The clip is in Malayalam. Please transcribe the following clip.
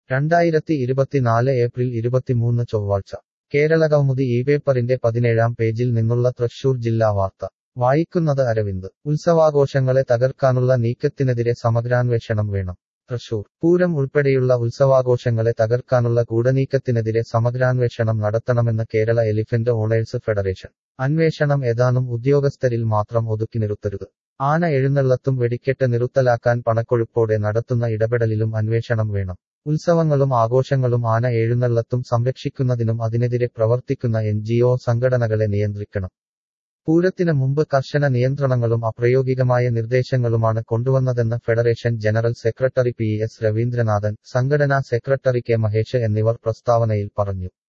രണ്ടായിരത്തി ഇരുപത്തിനാല് ഏപ്രിൽ ഇരുപത്തിമൂന്ന് ചൊവ്വാഴ്ച കേരള കൗമുദി ഈ പേപ്പറിന്റെ പതിനേഴാം പേജിൽ നിന്നുള്ള തൃശൂർ ജില്ലാ വാർത്ത വായിക്കുന്നത് അരവിന്ദ് ഉത്സവാഘോഷങ്ങളെ തകർക്കാനുള്ള നീക്കത്തിനെതിരെ സമഗ്രാന്വേഷണം വേണം തൃശൂർ പൂരം ഉൾപ്പെടെയുള്ള ഉത്സവാഘോഷങ്ങളെ തകർക്കാനുള്ള ഗൂഢനീക്കത്തിനെതിരെ സമഗ്രാന്വേഷണം നടത്തണമെന്ന് കേരള എലിഫന്റ് ഓണേഴ്സ് ഫെഡറേഷൻ അന്വേഷണം ഏതാനും ഉദ്യോഗസ്ഥരിൽ മാത്രം ഒതുക്കി നിർത്തരുത് ആന എഴുന്നള്ളത്തും വെടിക്കെട്ട് നിറുത്തലാക്കാൻ പണക്കൊഴുപ്പോടെ നടത്തുന്ന ഇടപെടലിലും അന്വേഷണം വേണം ഉത്സവങ്ങളും ആഘോഷങ്ങളും ആന എഴുന്നള്ളത്തും സംരക്ഷിക്കുന്നതിനും അതിനെതിരെ പ്രവർത്തിക്കുന്ന എൻ സംഘടനകളെ നിയന്ത്രിക്കണം പൂരത്തിന് മുമ്പ് കർശന നിയന്ത്രണങ്ങളും അപ്രയോഗികമായ നിർദ്ദേശങ്ങളുമാണ് കൊണ്ടുവന്നതെന്ന് federation general secretary P S Raveendranathan സംഘടനാ സെക്രട്ടറി കെ മഹേഷ് എന്നിവർ പ്രസ്താവനയിൽ പറഞ്ഞു